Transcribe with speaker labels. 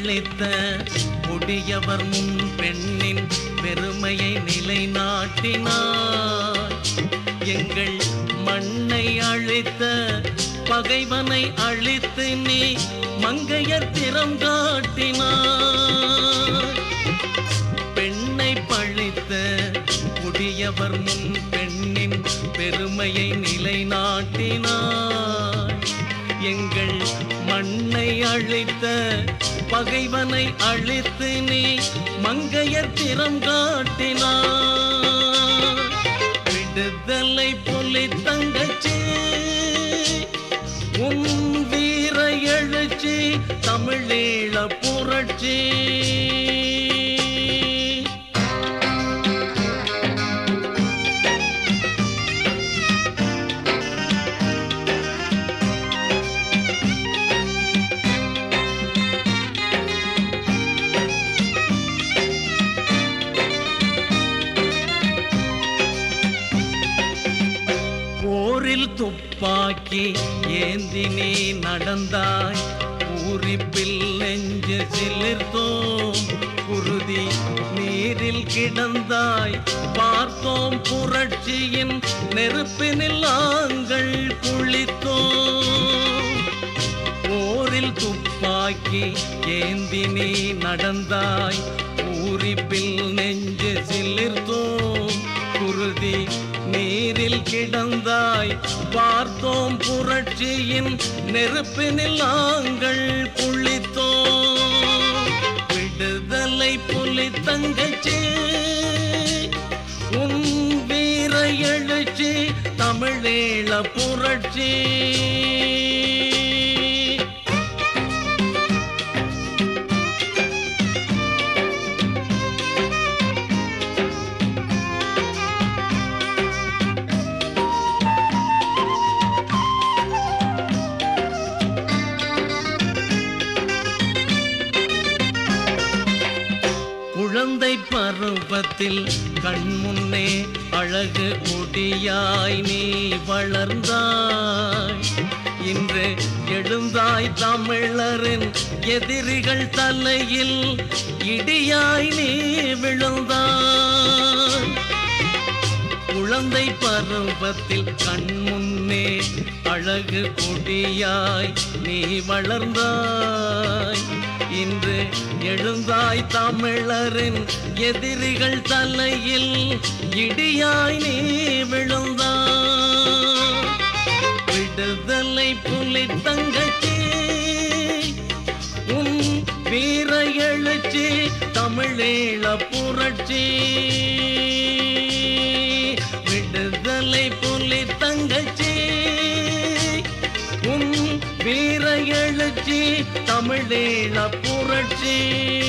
Speaker 1: அழித்த கொடியவர் முன் பெண்ணின் பெருமையை நிலைநாட்டினார் எங்கள் மண்ணை அழித்த பகைவனை அழித்து நீ மங்கையர் திறம் காட்டினார் பெண்ணை பழித்த குடியவர் முன் பெண்ணின் பெருமையை நிலைநாட்டினார் எங்கள் மண்ணை அழித்த பகைவனை அழித்து நீ மங்கையர் திறம் காட்டினார் விடுதலை புலி தங்கச்சி உன் வீர எழுச்சி தமிழீழ புரட்சி போரில் துப்பாக்கி ஏந்தி நீ நடந்தாய் பூரிப்பில் நெஞ்சு சிலிர்த்தோம் குருதி நீரில் கிடந்தாய் பார்த்தோம் புரட்சியின் நெருப்பினில் நாங்கள் குளித்தோம் போரில் துப்பாக்கி ஏந்தி நீ நடந்தாய் பூரிப்பில் நெஞ்சு சிலிர்த்தோம் குருதி நீரில் கிடந்தாய் பார்த்தோம் புரட்சியின் நெருப்பினில் நாங்கள் குளித்தோம் விடுதலை புலி தங்கச்சி உன் வீர எழுச்சி தமிழீழ புரட்சி குழந்தை பருவத்தில் கண்முன்னே அழகு கொடியாய் நீ வளர்ந்தாய் இன்று எழுந்தாய் தமிழரின் எதிரிகள் தலையில் இடியாய் நீ விழுந்தாய் குழந்தை பருவத்தில் கண்முன்னே அழகு கொடியாய் நீ வளர்ந்தாய் இன்று எழுந்தாய் தமிழரின் எதிரிகள் தலையில் இடியாய் நீ விழுந்தாய் விடுதலை புலி தங்கச்சி உன் வீர எழுச்சி தமிழீழ புரட்சி விடுதலை புலி தங்கச்சி உன் வீர எழுச்சி தமிழீழ புரட்சி